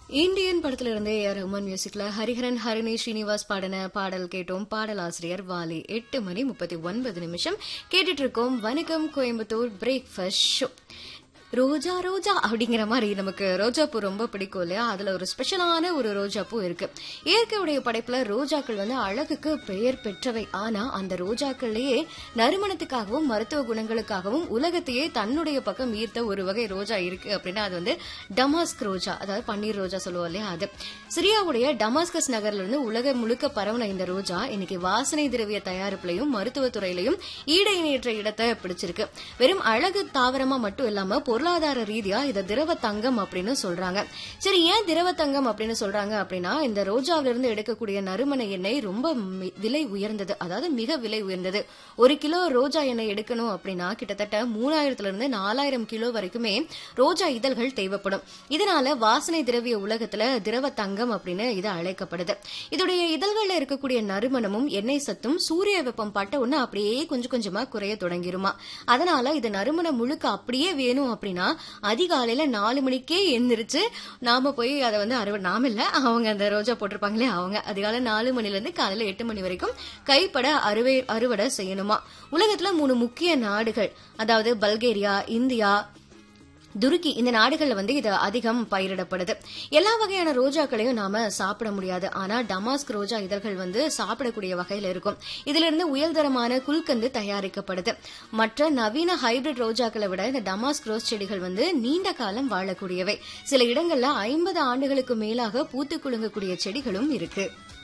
Indian படத்துல இருந்தே AR Rahman மியூசிக்ல ஹரிஹரன் ஹரிணி ஸ்ரீனிவாஸ் பாடின பாடல் கேட்டோம் பாடலாசிரியர் வாலி எட்டு மணி முப்பத்தி ஒன்பது நிமிஷம் கேட்டுட்டு இருக்கோம் வணக்கம் கோயம்புத்தூர் பிரேக்ஃபாஸ்ட் ஷோ ரோஜா ரோஜா அப்படிங்கிற மாதிரி நமக்கு ரோஜாப்பூ ரொம்ப பிடிக்கும் இல்லையா அதுல ஒரு ஸ்பெஷலான ஒரு ரோஜாப்பூ இருக்கு இயற்கையுடைய படைப்புல ரோஜாக்கள் வந்து அழகுக்கு பெயர் பெற்றவை ஆனா அந்த ரோஜாக்கள்லயே நறுமணத்துக்காகவும் மருத்துவ குணங்களுக்காகவும் உலகத்தையே தன்னுடைய பக்கம் ஈர்த்த ஒரு வகை ரோஜா இருக்கு அப்படின்னா அது வந்து டமாஸ்க் ரோஜா அதாவது பன்னீர் ரோஜா சொல்லுவோம் இல்லையா அது சிரியாவுடைய டமாஸ்கஸ் நகர்ல இருந்து உலகம் முழுக்க பரவன இந்த ரோஜா இன்னைக்கு வாசனை திரவிய தயாரிப்புலையும் மருத்துவத்துறையிலையும் ஈட இணையற்ற இடத்தை பிடிச்சிருக்கு வெறும் அழகு தாவரமா மட்டும் இல்லாம பொருளாதார ரீதியா இத திரவ தங்கம் அப்படின்னு சொல்றாங்க சரி ஏன் திரவ தங்கம் அப்படின்னு சொல்றாங்க அப்படின்னா இந்த ரோஜாவில இருந்து எடுக்கக்கூடிய நறுமண எண்ணெய் ரொம்ப மி- விலை உயர்ந்தது அதாவது மிக விலை உயர்ந்தது ஒரு கிலோ ரோஜா எண்ணெய் எடுக்கணும் அப்படின்னா கிட்டத்தட்ட மூணாயிரத்துல இருந்து நாலாயிரம் கிலோ வரைக்குமே ரோஜா இதழ்கள் தேவைப்படும் இதனால வாசனை திரவிய உலகத்துல திரவ தங்கம் அப்படின்னு இது அழைக்கப்படுது இதோடைய இதழ்கள்ல இருக்கக்கூடிய நறுமணமும் எண்ணெய் சத்தும் சூரிய வெப்பம் பட்ட உடனே அப்படியே கொஞ்சம் கொஞ்சமா குறைய தொடங்கிருமா அதனால இது நறுமணம் முழுக்க அப்படியே வேணும் அப்படின்னா அதிகாலையில நாலு மணிக்கே எந்திரிச்சு நாம போய் அதை வந்து அறுவடை நாம இல்ல அவங்க அந்த ரோஜா போட்டிருப்பாங்களே அவங்க அதிகாலை நாலு மணில இருந்து காலையில எட்டு மணி வரைக்கும் கைப்பட அறுவை அறுவடை செய்யணுமா உலகத்துல மூணு முக்கிய நாடுகள் அதாவது பல்கேரியா இந்தியா துருக்கி இந்த நாடுகள்ல வந்து இது அதிகம் பயிரிடப்படுது எல்லா வகையான ரோஜாக்களையும் நாம சாப்பிட முடியாது ஆனா டமாஸ்க் ரோஜா இதழ்கள் வந்து சாப்பிடக்கூடிய வகையில இருக்கும் இதுல இருந்து உயர்தரமான குல்கந்து தயாரிக்கப்படுது மற்ற நவீன ஹைபிரிட் ரோஜாக்களை விட இந்த டமாஸ்க் ரோஸ் செடிகள் வந்து நீண்ட காலம் வாழக்கூடியவை சில இடங்கள்ல ஐம்பது ஆண்டுகளுக்கு மேலாக பூத்து குலுங்கக்கூடிய செடிகளும் இருக்கு